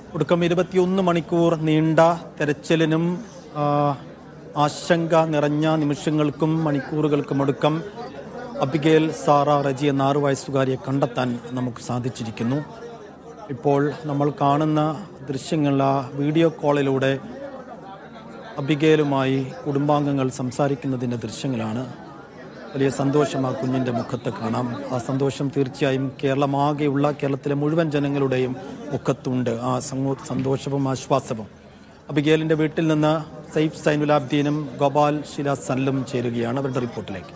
ഒടുക്കം ഇരുപത്തിയൊന്ന് മണിക്കൂർ നീണ്ട തെരച്ചിലിനും ആ, ആശങ്ക നിറഞ്ഞ നിമിഷങ്ങൾക്കും മണിക്കൂറുകൾക്കും ഒടുക്കം അബിഗേൽ സാറ റജി എന്ന ആറു വയസ്സുകാരിയെ കണ്ടെത്താൻ നമുക്ക് സാധിച്ചിരിക്കുന്നു ഇപ്പോൾ നമ്മൾ കാണുന്ന ദൃശ്യങ്ങൾ ആ വീഡിയോ കോളിലൂടെ അബിഗേലുമായി കുടുംബാംഗങ്ങൾ സംസാരിക്കുന്നതിൻ്റെ ദൃശ്യങ്ങളാണ് വലിയ സന്തോഷം ആ കുഞ്ഞിൻ്റെ മുഖത്ത് കാണാം ആ സന്തോഷം തീർച്ചയായും കേരളമാകെയുള്ള കേരളത്തിലെ മുഴുവൻ ജനങ്ങളുടെയും മുഖത്തുണ്ട് ആ സമൂ- സന്തോഷവും ആശ്വാസവും അബിഗേലിൻ്റെ വീട്ടിൽ നിന്ന് സൈഫ് സൈനുലാബ്ദീനും ഗോപാൽ ഷില സല്ലും ചേരുകയാണ് അവരുടെ റിപ്പോർട്ടിലേക്ക്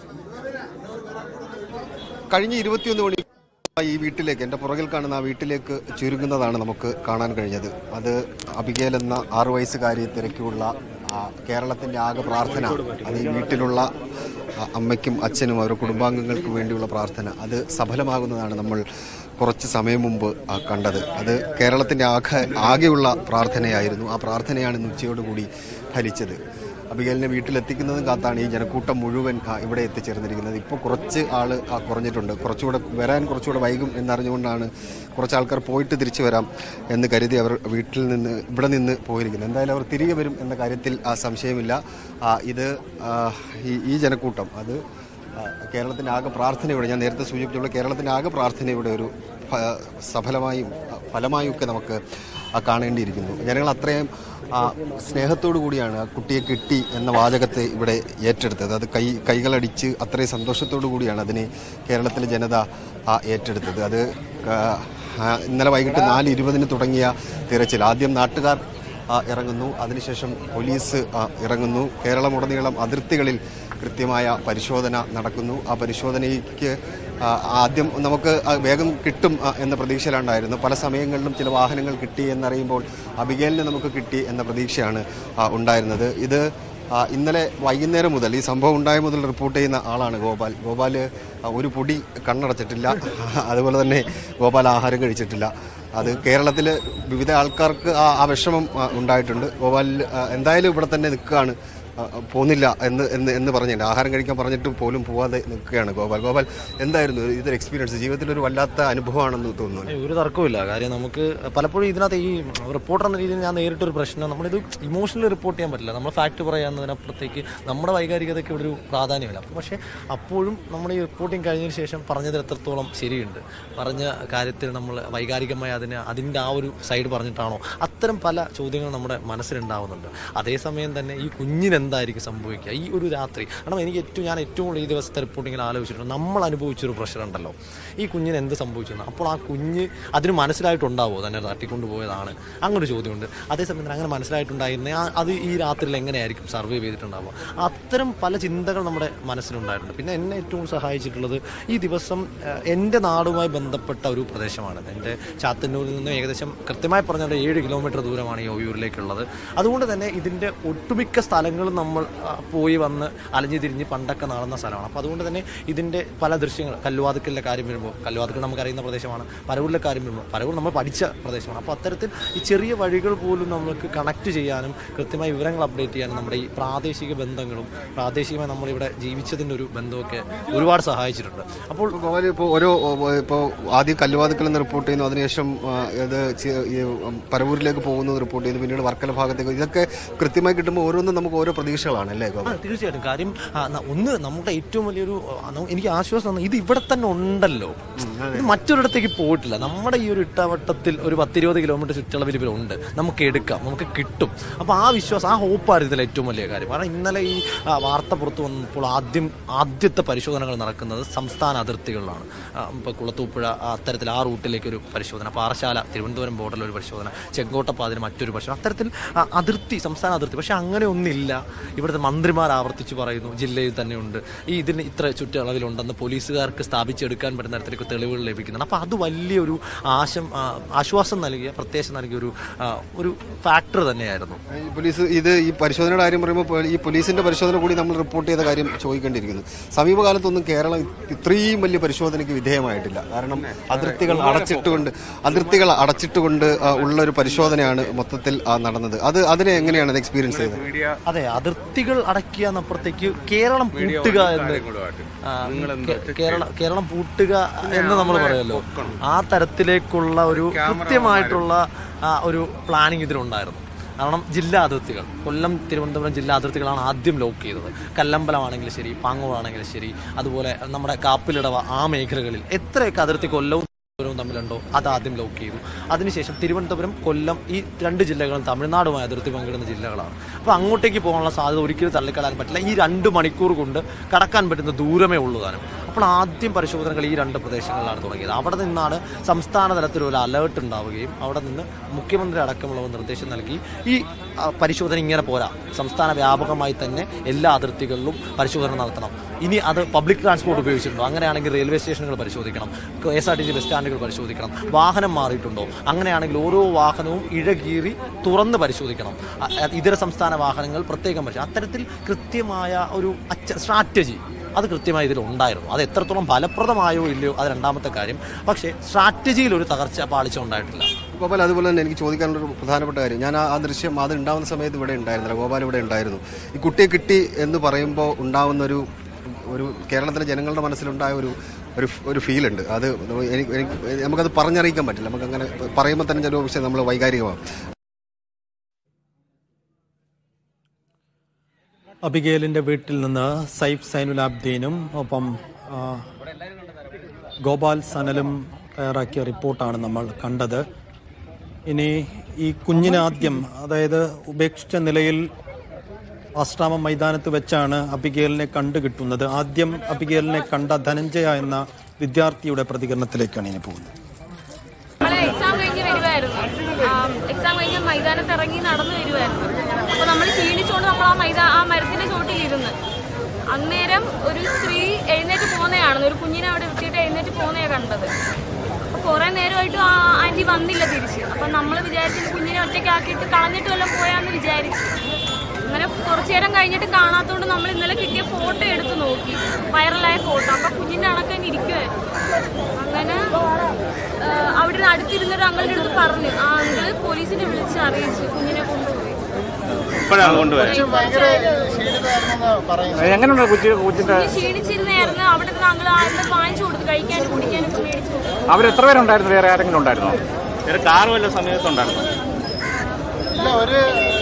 കഴിഞ്ഞ ഇരുപത്തിയൊന്ന് മണി ഈ വീട്ടിലേക്ക് എൻ്റെ പുറകിൽ കാണുന്ന ആ വീട്ടിലേക്ക് ചുരുങ്ങുന്നതാണ് നമുക്ക് കാണാൻ കഴിഞ്ഞത് അത് അബിഗേൽ എന്ന ആറു വയസ്സുകാരി തിരക്കിയുള്ള ആ, കേരളത്തിൻ്റെ ആകെ പ്രാർത്ഥന അത് ഈ വീട്ടിലുള്ള ആ, അമ്മയ്ക്കും അച്ഛനും അവരുടെ കുടുംബാംഗങ്ങൾക്കും വേണ്ടിയുള്ള പ്രാർത്ഥന അത് സഫലമാകുന്നതാണ് നമ്മൾ കുറച്ച് സമയം മുമ്പ് ആ, കണ്ടത് അത് കേരളത്തിൻ്റെ ആകെ ആകെയുള്ള പ്രാർത്ഥനയായിരുന്നു ആ പ്രാർത്ഥനയാണ് ഇന്ന് ഉച്ചയോടുകൂടി ഫലിച്ചത് അബിഗേലിനെ വീട്ടിലെത്തിക്കുന്നതും കാത്താണ് ഈ ജനക്കൂട്ടം മുഴുവൻ ആ, ഇവിടെ എത്തിച്ചേർന്നിരിക്കുന്നത് ഇപ്പോൾ കുറച്ച് ആള് ആ, കുറഞ്ഞിട്ടുണ്ട് കുറച്ചുകൂടെ വരാൻ കുറച്ചുകൂടെ വൈകും എന്നറിഞ്ഞുകൊണ്ടാണ് കുറച്ച് ആൾക്കാർ പോയിട്ട് തിരിച്ചു വരാം എന്ന് കരുതി അവർ വീട്ടിൽ നിന്ന് ഇവിടെ നിന്ന് പോയിരിക്കുന്നത് എന്തായാലും അവർ തിരികെ വരും എന്ന കാര്യത്തിൽ ആ സംശയമില്ല ആ, ഇത് ആ, ഈ ഈ ജനക്കൂട്ടം അത് ആ, കേരളത്തിൻ്റെ ആകെ പ്രാർത്ഥനയോടെ ഞാൻ നേരത്തെ സൂചിപ്പിച്ചുള്ള കേരളത്തിൻ്റെ ആകെ പ്രാർത്ഥനയുടെ ഒരു ഫ- സഫലമായും ആ, ഫലമായും ഒക്കെ നമുക്ക് ആ, കാണേണ്ടിയിരിക്കുന്നു ജനങ്ങൾ അത്രയും ആ, സ്നേഹത്തോടു കൂടിയാണ് ആ കുട്ടിയെ കിട്ടി എന്ന വാചകത്തെ ഇവിടെ ഏറ്റെടുത്തത് അത് കൈ കൈകളടിച്ച് അത്രയും സന്തോഷത്തോടു കൂടിയാണ് അതിനെ കേരളത്തിലെ ജനത ആ, ഏറ്റെടുത്തത് അത് ആ, ആ, ഇന്നലെ വൈകിട്ട് നാല് ഇരുപതിന് തുടങ്ങിയ തിരച്ചിൽ ആദ്യം നാട്ടുകാർ ആ, ഇറങ്ങുന്നു അതിനുശേഷം പോലീസ് ആ, ഇറങ്ങുന്നു കേരളമുടനീളം അതിർത്തികളിൽ കൃത്യമായ പരിശോധന നടക്കുന്നു ആ പരിശോധനയ്ക്ക് ആ, ആദ്യം നമുക്ക് ആ വേഗം കിട്ടും ആ, എന്ന പ്രതീക്ഷയിലുണ്ടായിരുന്നു പല സമയങ്ങളിലും ചില വാഹനങ്ങൾ കിട്ടി എന്നറിയുമ്പോൾ അബിഗേലിനെ നമുക്ക് കിട്ടി എന്ന പ്രതീക്ഷയാണ് ആ, ഉണ്ടായിരുന്നത് ഇത് ആ, ഇന്നലെ വൈകുന്നേരം മുതൽ ഈ സംഭവം ഉണ്ടായ മുതൽ റിപ്പോർട്ട് ചെയ്യുന്ന ആളാണ് ഗോപാൽ ഗോപാൽ ആ, ഒരു പൊടി കണ്ണടച്ചിട്ടില്ല അതുപോലെ തന്നെ ഗോപാൽ ആഹാരം കഴിച്ചിട്ടില്ല അത് കേരളത്തിൽ വിവിധ ആൾക്കാർക്ക് ആ ആ വിഷമം ആ, ഉണ്ടായിട്ടുണ്ട് ഗോപാൽ ആ, എന്തായാലും ഇവിടെ തന്നെ നിൽക്കുകയാണ് ആ, പോകുന്നില്ല എന്ന് എന്ന് എന്ന് പറഞ്ഞിട്ടുണ്ട് ആഹാരം കഴിക്കാൻ പറഞ്ഞിട്ട് പോലും പോവാതെ നിൽക്കുകയാണ് ഗോപാൽ ഗോപാൽ എന്തായിരുന്നു ഇതൊരു എക്സ്പീരിയൻസ് ജീവിതത്തിൽ ഒരു വല്ലാത്ത അനുഭവമാണെന്ന് തോന്നുന്നു ഏയ് ഒരു തർക്കമില്ല കാര്യം നമുക്ക് പലപ്പോഴും ഇതിനകത്ത് ഈ റിപ്പോർട്ടർ എന്ന രീതിയിൽ ഞാൻ നേരിട്ടൊരു പ്രശ്നം നമ്മളിത് ഇമോഷണലി റിപ്പോർട്ട് ചെയ്യാൻ പറ്റില്ല നമ്മൾ ഫാക്ട് പറയാവുന്നതിനപ്പുറത്തേക്ക് നമ്മുടെ വൈകാരികതയ്ക്ക് ഇവിടെ ഒരു പ്രാധാന്യമില്ല അപ്പോൾ പക്ഷേ അപ്പോഴും നമ്മൾ ഈ റിപ്പോർട്ടിങ് കഴിഞ്ഞതിന് ശേഷം പറഞ്ഞതിൽ എത്രത്തോളം ശരിയുണ്ട് പറഞ്ഞ കാര്യത്തിൽ നമ്മൾ വൈകാരികമായി അതിന് അതിൻ്റെ ആ ഒരു സൈഡ് പറഞ്ഞിട്ടാണോ അത്തരം പല ചോദ്യങ്ങൾ നമ്മുടെ മനസ്സിലുണ്ടാവുന്നുണ്ട് അതേസമയം തന്നെ ഈ കുഞ്ഞിന് എന്തായിരിക്കും സംഭവിക്കുക ഈ ഒരു രാത്രി കാരണം എനിക്ക് ഏറ്റവും ഞാൻ ഏറ്റവും കൂടുതൽ ഈ ദിവസത്തെ റിപ്പോർട്ടിങ്ങിൽ ആലോചിച്ചിട്ടുണ്ട് നമ്മൾ അനുഭവിച്ചൊരു പ്രഷർ ഉണ്ടല്ലോ ഈ കുഞ്ഞിന് എന്ത് സംഭവിച്ചു എന്ന്. അപ്പോൾ ആ കുഞ്ഞ് അതിന് മനസ്സിലായിട്ടുണ്ടാവുമോ തന്നെ തട്ടിക്കൊണ്ട് പോയതാണ് അങ്ങനെ ഒരു ചോദ്യമുണ്ട് അതേസമയം തന്നെ അങ്ങനെ മനസ്സിലായിട്ടുണ്ടായിരുന്നേ ആ- അത് ഈ രാത്രിയിൽ എങ്ങനെയായിരിക്കും സർവൈവ് ചെയ്തിട്ടുണ്ടാവുക അത്തരം പല ചിന്തകൾ നമ്മുടെ മനസ്സിലുണ്ടായിട്ടുണ്ട് പിന്നെ എന്നെ ഏറ്റവും സഹായിച്ചിട്ടുള്ളത് ഈ ദിവസം ഏഹ്, എൻ്റെ നാടുമായി ബന്ധപ്പെട്ട ഒരു പ്രദേശമാണ് എൻ്റെ ചാത്തന്നൂരിൽ നിന്ന് ഏകദേശം കൃത്യമായി പറഞ്ഞാൽ ഏഴ് കിലോമീറ്റർ ദൂരമാണ് ഈ ഒയൂരിലേക്കുള്ളത് അതുകൊണ്ട് തന്നെ ഇതിൻ്റെ ഒട്ടുമിക്ക സ്ഥലങ്ങളും നമ്മൾ ആ, പോയി വന്ന് അലഞ്ഞു തിരിഞ്ഞ് പണ്ടൊക്കെ നടന്ന സ്ഥലമാണ് അപ്പോൾ അതുകൊണ്ട് തന്നെ ഇതിൻ്റെ പല ദൃശ്യങ്ങൾ കല്ലുവാതുക്കലിലെ കാര്യം വരുമ്പോൾ കല്ലുവാതുക്കൽ നമുക്കറിയുന്ന പ്രദേശമാണ് പരവൂരിലെ കാര്യം വരുമ്പോൾ പരവൂർ നമ്മൾ പഠിച്ച പ്രദേശമാണ് അപ്പോൾ അത്തരത്തിൽ ഈ ചെറിയ വഴികൾ പോലും നമുക്ക് കണക്ട് ചെയ്യാനും കൃത്യമായി വിവരങ്ങൾ അപ്ഡേറ്റ് ചെയ്യാനും നമ്മുടെ ഈ പ്രാദേശിക ബന്ധങ്ങളും പ്രാദേശികമായി നമ്മളിവിടെ ജീവിച്ചതിൻ്റെ ഒരു ബന്ധമൊക്കെ ഒരുപാട് സഹായിച്ചിട്ടുണ്ട് അപ്പോൾ ഗോപാൽ ഇപ്പോൾ ഓരോ ഇപ്പോൾ ആദ്യം കല്ലുവാതുക്കൽ എന്ന് റിപ്പോർട്ട് ചെയ്യുന്നു അതിനുശേഷം ആ, ഇത് ചി- ഈ പരവൂരിലേക്ക് പോകുന്നത് റിപ്പോർട്ട് ചെയ്യുന്നു പിന്നീട് വർക്കല ഭാഗത്തേക്ക് ഇതൊക്കെ കൃത്യമായി കിട്ടുമ്പോൾ ഓരോന്നും നമുക്ക് ഓരോ പ്രതീക്ഷകളാണ് അല്ലേ ആ, ഗോപാൽ തീർച്ചയായിട്ടും കാര്യം ആ, ന- ഒന്ന് നമ്മുടെ ഏറ്റവും വലിയൊരു ആ, ന- എനിക്ക് ആശ്വാസം തന്നത് ഇത് ഇവിടെ തന്നെ ഉണ്ടല്ലോ ഇത് മറ്റൊരിടത്തേക്ക് പോയിട്ടില്ല നമ്മുടെ ഈ ഒരു ഇട്ടവട്ടത്തിൽ ഒരു പത്തിരുപത് കിലോമീറ്റർ ചുറ്റളവിൽ ഇവരുണ്ട് നമുക്ക് എടുക്കാം നമുക്ക് കിട്ടും അപ്പോൾ ആ വിശ്വാസം ആ ഹോപ്പാണ് ഇതിൽ ഏറ്റവും വലിയ കാര്യം കാരണം ഇന്നലെ ഈ ആ, വാർത്ത പുറത്തു വന്നപ്പോൾ ആദ്യം ആദ്യത്തെ പരിശോധനകൾ നടക്കുന്നത് സംസ്ഥാന അതിർത്തികളിലാണ് ഇപ്പോൾ കുളത്തൂപ്പുഴ ആ, അത്തരത്തിൽ ആ റൂട്ടിലേക്ക് ഒരു പരിശോധന പാറശാല തിരുവനന്തപുരം ബോർഡറിൽ ഒരു പരിശോധന ചെങ്കോട്ടപ്പാതിന് മറ്റൊരു പരിശോധന അത്തരത്തിൽ ആ, അതിർത്തി സംസ്ഥാന അതിർത്തി പക്ഷെ അങ്ങനെ ഒന്നില്ല ഇവിടുത്തെ മന്ത്രിമാർ ആവർത്തിച്ച് പറയുന്നു ജില്ലയിൽ തന്നെയുണ്ട് ഈ ഇതിന് ഇത്ര ചുറ്റളവിലുണ്ടെന്ന് പോലീസുകാർക്ക് സ്ഥാപിച്ചെടുക്കാൻ പറ്റുന്ന തരത്തിലേക്ക് തെളിവുകൾ ലഭിക്കുന്നുണ്ട് അപ്പോൾ അത് വലിയൊരു ആശം ആ, ആശ്വാസം നൽകിയ പ്രത്യാശ നൽകിയ ഒരു ആ, ഒരു ഫാക്ടർ തന്നെയായിരുന്നു ഈ പോലീസ് ഇത് ഈ പരിശോധനയുടെ കാര്യം പറയുമ്പോൾ പോ- ഈ പോലീസിന്റെ പരിശോധന കൂടി നമ്മൾ റിപ്പോർട്ട് ചെയ്ത കാര്യം ചോദിക്കേണ്ടിയിരിക്കുന്നു സമീപകാലത്തൊന്നും കേരളം ഇത്രയും വലിയ പരിശോധനയ്ക്ക് വിധേയമായിട്ടില്ല കാരണം അതിർത്തികൾ അടച്ചിട്ടുകൊണ്ട് അതിർത്തികൾ അടച്ചിട്ടുകൊണ്ട് ആ, ഉള്ള ഒരു പരിശോധനയാണ് മൊത്തത്തിൽ ആ, നടന്നത് അത് അതിനെ എങ്ങനെയാണ് അത് എക്സ്പീരിയൻസ് ചെയ്തത് അതെ അത് അതിർത്തികൾ അടയ്ക്കുക എന്നപ്പുറത്തേക്ക് കേരളം പൂട്ടുക എന്ന് ആ, കേ- കേരളം കേരളം പൂട്ടുക എന്ന് നമ്മൾ പറയുമല്ലോ ആ തരത്തിലേക്കുള്ള ഒരു കൃത്യമായിട്ടുള്ള ആ, ഒരു പ്ലാനിങ് ഇതിലുണ്ടായിരുന്നു കാരണം ജില്ലാ അതിർത്തികൾ കൊല്ലം തിരുവനന്തപുരം ജില്ലാ അതിർത്തികളാണ് ആദ്യം ലോക്ക് ചെയ്തത് കല്ലമ്പലമാണെങ്കിലും ശരി പാങ്ങൂറാണെങ്കിലും ശരി അതുപോലെ നമ്മുടെ കാപ്പിലിടവ ആ മേഖലകളിൽ എത്രയൊക്കെ അതിർത്തി കൊല്ലവും തിരുവനന്തപുരവും തമ്മിലുണ്ടോ അത് ആദ്യം ലോക്ക് ചെയ്തു അതിനുശേഷം തിരുവനന്തപുരം കൊല്ലം ഈ രണ്ട് ജില്ലകളും തമിഴ്നാടുമായി അതിർത്തി പങ്കിടുന്ന ജില്ലകളാണ് അപ്പോൾ അങ്ങോട്ടേക്ക് പോകാനുള്ള സാധ്യത ഒരിക്കലും തള്ളിക്കളയാൻ പറ്റില്ല ഈ രണ്ട് മണിക്കൂർ കൊണ്ട് കടക്കാൻ പറ്റുന്ന ദൂരമേ ഉള്ളൂ താനും അപ്പോൾ ആദ്യം പരിശോധനകൾ ഈ രണ്ട് പ്രദേശങ്ങളിലാണ് തുടങ്ങിയത് അവിടെ നിന്നാണ് സംസ്ഥാന തലത്തിൽ ഒരു അലേർട്ട് ഉണ്ടാവുകയും അവിടെ നിന്ന് മുഖ്യമന്ത്രി അടക്കമുള്ളവർ നിർദ്ദേശം നൽകി ഈ ആ, പരിശോധന ഇങ്ങനെ പോരാ സംസ്ഥാന വ്യാപകമായി തന്നെ എല്ലാ അതിർത്തികളിലും പരിശോധന നടത്തണം ഇനി അത് പബ്ലിക് ട്രാൻസ്പോർട്ട് ഉപയോഗിച്ചിട്ടുണ്ടോ അങ്ങനെയാണെങ്കിൽ റെയിൽവേ സ്റ്റേഷനുകൾ പരിശോധിക്കണം K S R T C bus സ്റ്റാൻഡുകൾ പരിശോധിക്കണം വാഹനം മാറിയിട്ടുണ്ടോ അങ്ങനെയാണെങ്കിൽ ഓരോ വാഹനവും ഇഴകീറി തുറന്ന് പരിശോധിക്കണം അ- അ- ഇതര സംസ്ഥാന വാഹനങ്ങൾ പ്രത്യേകം പരിശോധിക്കണം അത്തരത്തിൽ കൃത്യമായ ഒരു അച്ച സ്ട്രാറ്റജി അത് കൃത്യമായി ഇതിൽ ഉണ്ടായിരുന്നു അത് എത്രത്തോളം ഫലപ്രദമായോ ഇല്ലയോ അത് രണ്ടാമത്തെ കാര്യം പക്ഷേ സ്ട്രാറ്റജിയിൽ ഒരു തകർച്ച പാളിച്ച ഉണ്ടായിട്ടില്ല ഗോപാൽ അതുപോലെ തന്നെ എനിക്ക് ചോദിക്കാനുള്ള ഒരു പ്രധാനപ്പെട്ട കാര്യം ഞാൻ ആ ആ ദൃശ്യം അത് ഉണ്ടാവുന്ന സമയത്ത് ഇവിടെ ഉണ്ടായിരുന്നില്ല ഗോപാൽ ഇവിടെ ഉണ്ടായിരുന്നു ഈ കുട്ടിയെ കിട്ടി എന്ന് പറയുമ്പോൾ ഉണ്ടാവുന്ന ഒരു ഒരു കേരളത്തിലെ ജനങ്ങളുടെ മനസ്സിലുണ്ടായ ഒരു ഒരു ഒരു ഫീൽ ഉണ്ട് അത് എനിക്ക് എനിക്ക് നമുക്കത് പറഞ്ഞറിയിക്കാൻ പറ്റില്ല നമുക്ക് അങ്ങനെ പറയുമ്പോൾ തന്നെ ചില വിഷയം നമ്മൾ വൈകാരികമാകും അബിഗേലിന്റെ വീട്ടിൽ നിന്ന് സൈഫ് സൈനുൽ ആബ്ദീനും ഒപ്പം ആ, ഗോപാൽ സനലും തയ്യാറാക്കിയ റിപ്പോർട്ടാണ് നമ്മൾ കണ്ടത് ഇനി ഈ കുഞ്ഞിനെ ആദ്യം അതായത് ഉപേക്ഷിച്ച നിലയിൽ ആശ്രാമം മൈതാനത്ത് വെച്ചാണ് അബിഗേലിനെ കണ്ടു കിട്ടുന്നത് ആദ്യം അബിഗേലിനെ കണ്ട ധനഞ്ജയ എന്ന വിദ്യാർത്ഥിയുടെ പ്രതികരണത്തിലേക്കാണ് ഇനി പോകുന്നത് നമ്മള് എക്സാം കഴിഞ്ഞ് വരുമായിരുന്നു എക്സാം കഴിഞ്ഞ് മൈതാനത്ത് ഇറങ്ങി നടന്നു വരുമായിരുന്നു അപ്പൊ നമ്മൾ ക്ഷീണിച്ചുകൊണ്ട് നമ്മൾ ആ മൈതാ ആ മരത്തിന്റെ ചോട്ടിൽ ഇരുന്ന് അന്നേരം ഒരു സ്ത്രീ എഴുന്നേറ്റ് പോകുന്നതാണ് ഒരു കുഞ്ഞിനെ അവിടെ നിർത്തിയിട്ട് എഴുന്നേറ്റ് പോകുന്നതാണ് കണ്ടത് അപ്പൊ കുറെ നേരമായിട്ടും ആ ആന്റി വന്നില്ല തിരിച്ച് അപ്പൊ നമ്മൾ വിചാരിച്ചു കുഞ്ഞിനെ ഒറ്റയ്ക്കാക്കിയിട്ട് കളഞ്ഞിട്ട് വല്ലതും പോയാന്ന് വിചാരിച്ചു അങ്ങനെ കുറച്ചു നേരം കഴിഞ്ഞിട്ട് കാണാത്തോണ്ട് നമ്മൾ ഇന്നലെ കിട്ടിയ ഫോട്ടോ എടുത്ത് നോക്കി വൈറലായ ഫോട്ടോ അപ്പൊ കുഞ്ഞിന്റെ അണക്ക് തന്നെ ഇരിക്കുമായിരുന്നു അങ്ങനെ ആ, അവിടെ നിന്ന് അടുത്തിരുന്നൊരു അങ്കിളിന്റെ അടുത്ത് പറഞ്ഞു ആ അങ്കിള് പോലീസിനെ വിളിച്ച് അറിയിച്ചു കുഞ്ഞിനെ കൊണ്ടുപോയി ഇപ്പോഴാണ് കൊണ്ടുപോയത് എങ്ങനെയുണ്ട് കൊച്ചി കൊച്ചിന്റെ കുഞ്ഞ് ക്ഷീണിച്ചിരുന്നായിരുന്നു അവിടെ നിന്ന് അങ്കിൾ ആരുടെ വാങ്ങിച്ചു കൊടുത്തു കഴിക്കാനും കുടിക്കാനും ഒക്കെ മേടിച്ചു കൊടുത്തു അവർ എത്ര പേരുണ്ടായിരുന്നു വേറെ ആരെങ്കിലും ഉണ്ടായിരുന്നോ വേറെ കാർ വല്ല സമയത്തുണ്ടായിരുന്നു ഒരു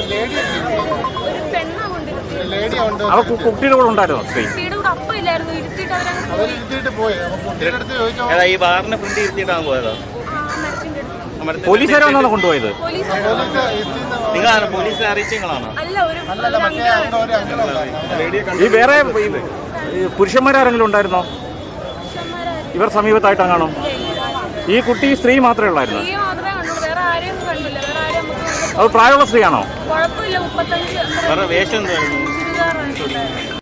പെണ്ണാ കൊണ്ടിരുത്തി അവ കു- കുട്ടിയുടെ കൂടെ ഉണ്ടായിരുന്നോ സ്ത്രീ കുട്ടിയുടെ കൂടെ അപ്പം ഇല്ലായിരുന്നു ഇരുത്തിയിട്ട് അവരങ്ങ് പോയി ഏതാ ഈ ബാറിന്റെ ഫ്രണ്ട് ഇരുത്തിയിട്ടാണ് പോയത് ആ മരത്തിന്റെ അടുത്ത് പോലീസുകാരെ വന്നാണ് കൊണ്ടുപോയത് പോലീസ് നിങ്ങളാണ് പോലീസിനെ അറിയിച്ചങ്ങളാണോ അല്ല ഒരു ഒരു അങ്കിള് ഈ വേറെ ഈ- ഈ പുരുഷന്മാരാരെങ്കിലും ഉണ്ടായിരുന്നോ ഇവർ സമീപത്തായിട്ട് കാണും ഈ കുട്ടി സ്ത്രീ മാത്രമേ ഉള്ളായിരുന്നു സ്ത്രീയെ മാത്രമേ കണ്ടുള്ളൂ വേറെ ആരെയും കണ്ടില്ല വേറെ ആരെയും നമുക്ക് അത് പ്രായമുള്ള സ്ത്രീയാണോ കുഴപ്പമില്ല മുപ്പത്തഞ്ച് വേറെ വേഷം എന്തായിരുന്നു ചുരിദാറാണ്